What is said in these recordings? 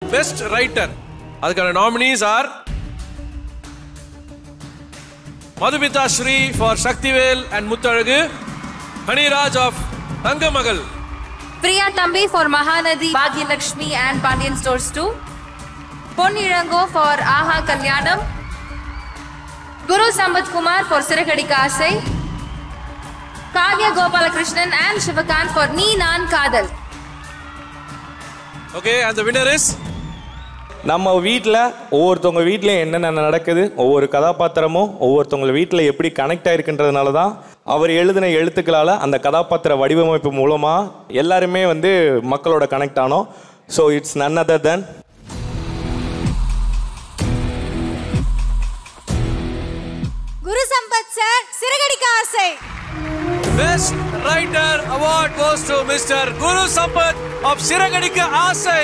Best writer அதுக்கான nominees are Madhumitha Sri for Sakthivel and Muthazhagu Haniraj of Thangamagal Priya Tambi for Mahanadi, Bhagyalakshmi and Pandian Stores 2. Ponnirango for Aha Kalyanam. Guru Sambat Kumar for Sirakadika Asai. Kavya Gopalakrishnan and Shivakant for Nee Naan Kadal. Okay அந்த winner is நம்ம வீட்டில் ஒவ்வொருத்தவங்க வீட்டில் என்னென்ன நடக்குது ஒவ்வொரு கதாபாத்திரமும் ஒவ்வொருத்தவங்க வீட்டில் எப்படி கனெக்ட் ஆயிருக்குன்றதுனால தான் அவர் எழுதின எழுத்துக்களால் அந்த கதாபாத்திர வடிவமைப்பு மூலமாக எல்லாருமே வந்து மக்களோட கனெக்ட் ஆனோம் so it's none other than Guru Sampath sir Siragadikka Aasai best writer award goes to mister Guru Sampath of Siragadikka Aasai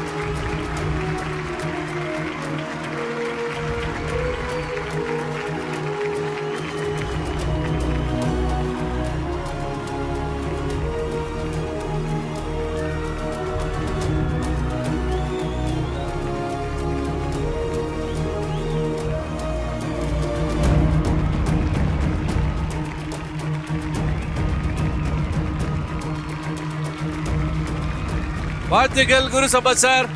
வாழ்த்துக்கள் குரு சம்பத் சார்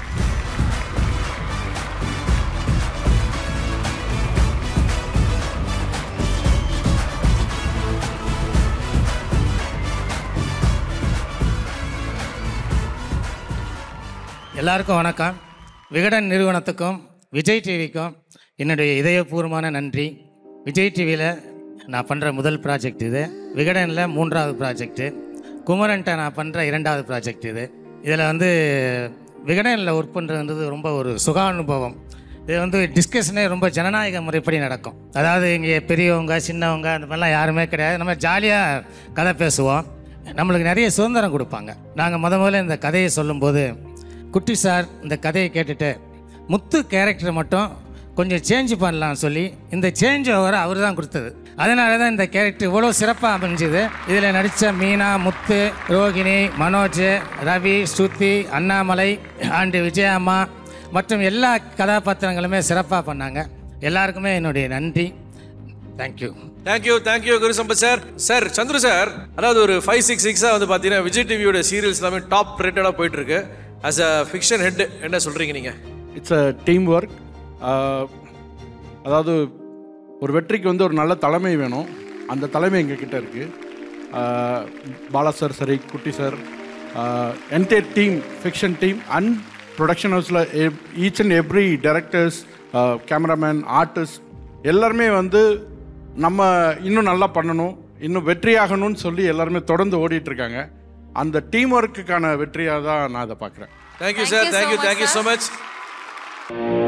எல்லாருக்கும் வணக்கம் விகடன் நிறுவனத்துக்கும் விஜய் டிவிக்கும் என்னுடைய இதயபூர்வமான நன்றி விஜய் டிவியில் நான் பண்ணுற முதல் ப்ராஜெக்ட் இது விகடனில் மூன்றாவது ப்ராஜெக்ட்டு குமரன்ட்ட நான் பண்ணுற இரண்டாவது ப்ராஜெக்ட் இது இதில் வந்து விகடனில் ஒர்க் பண்ணுறதுன்றது ரொம்ப ஒரு சுக அனுபவம் இது வந்து டிஸ்கஷனே ரொம்ப ஜனநாயக முறைப்படி நடக்கும் அதாவது இங்கே பெரியவங்க சின்னவங்க அந்த மாதிரிலாம் யாருமே கிடையாது நம்ம ஜாலியாக கதை பேசுவோம் நம்மளுக்கு நிறைய சுதந்திரம் கொடுப்பாங்க நாங்கள் முத முதல்ல இந்த கதையை சொல்லும்போது குட்டி சார் இந்த கதையை கேட்டுட்டு முத்து கேரக்டர் மட்டும் கொஞ்சம் சேஞ்ச் பண்ணலாம்னு சொல்லி இந்த சேஞ்ச் ஓவரை அவர் தான் கொடுத்தது அதனால தான் இந்த கேரக்டர் இவ்வளோ சிறப்பாக அமைஞ்சுது இதில் நடித்த மீனா முத்து ரோகிணி மனோஜ் ரவி ஸ்ருதி அண்ணாமலை அண்டு விஜயம்மா மற்றும் எல்லா கதாபாத்திரங்களுமே சிறப்பாக பண்ணாங்க எல்லாருக்குமே என்னுடைய நன்றி thank you thank you thank you Guru Sampath sir sir Chandru sir அதாவது ஒரு ஃபைவ் சிக்ஸ் சிக்ஸாக வந்து பார்த்தீங்கன்னா விஜய் டிவியோட சீரியல்ஸ் எல்லாமே டாப் ரேட்டடாக போயிட்டு இருக்கு ஆஸ் அ ஃபிக்ஷன் ஹெட் என்ன சொல்றீங்க நீங்க இட்ஸ் அ டீம் ஒர்க் அதாவது ஒரு வெற்றிக்கு வந்து ஒரு நல்ல தலைமை வேணும் அந்த தலைமை எங்ககிட்ட இருக்குது பாலா சார் சரி Kutti sir entire team fiction team and production ஹவுஸில் each and every directors cameraman artist எல்லாருமே வந்து நம்ம இன்னும் நல்லா பண்ணணும் இன்னும் வெற்றியாகணும்னு சொல்லி எல்லாருமே தொடர்ந்து ஓடிட்டு இருக்காங்க அந்த டீம் ஒர்க்குக்கான வெற்றியாக தான் நான் அதை பார்க்குறேன் thank you Thank sir you so thank you much, thank you sir. So much